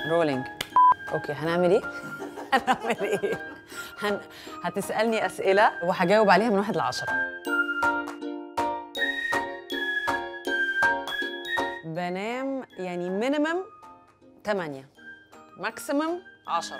رولينج اوكي هنعمل ايه هنعمل ايه هن... هتسالني اسئله وهجاوب عليها من واحد لعشرة بنام يعني مينيمم 8 ماكسيمم 10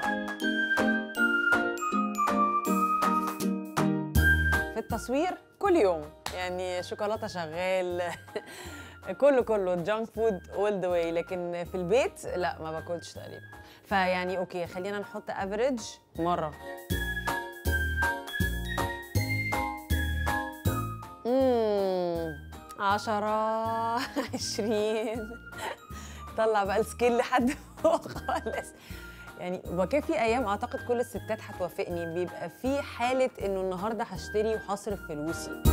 في التصوير كل يوم يعني شوكولاته شغال كله كله جانك فود اول ذا واي لكن في البيت لا ما باكلش تقريبا فيعني اوكي خلينا نحط افريج مره امم عشرة عشرين طلع بقى السكيل لحد فوق خالص يعني وكان في ايام اعتقد كل الستات هتوافقني بيبقى في حاله انه النهارده هشتري وهصرف فلوسي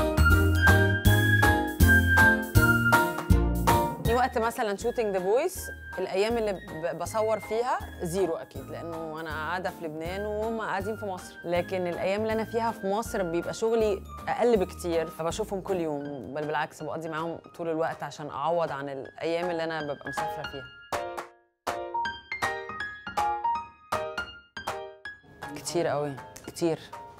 في وقت مثلا شوتينج ذا فويس الايام اللي ب- بصور فيها زيرو اكيد لانه انا قاعده في لبنان وهم قاعدين في مصر لكن الايام اللي انا فيها في مصر بيبقى شغلي اقل بكتير فبشوفهم كل يوم بل بالعكس بقضي معاهم طول الوقت عشان اعوض عن الايام اللي انا ببقى مسافره فيها كتير قوي كتير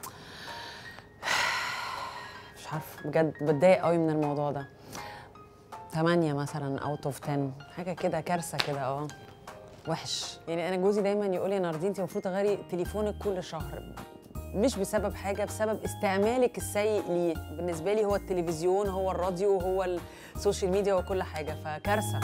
مش عارفه بجد بتضايق قوي من الموضوع ده 8 مثلا اوت اوف 10 حاجه كده كارثه كده اه وحش يعني انا جوزي دايما يقول لي ناردين انت المفروض تغيري تليفونك كل شهر مش بسبب حاجه بسبب استعمالك السيء ليه بالنسبه لي هو التلفزيون هو الراديو هو السوشيال ميديا وكل حاجه فكارثه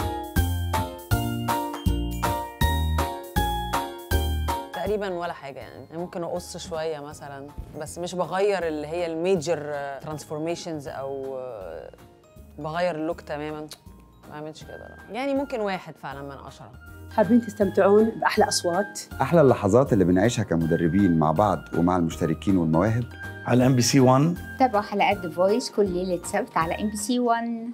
تقريبا ولا حاجه يعني يعني ممكن اقص شويه مثلا بس مش بغير اللي هي الميجر ترانسفورميشنز او آه، بغير اللوك تماما ما بعملش كده لا يعني ممكن واحد فعلا من عشرة حابين تستمتعون بأحلى أصوات احلى اللحظات اللي بنعيشها كمدربين مع بعض ومع المشتركين والمواهب على ام بي سي 1 تابعوا حلقات ذا فويس كل ليلة سبت على ام بي سي 1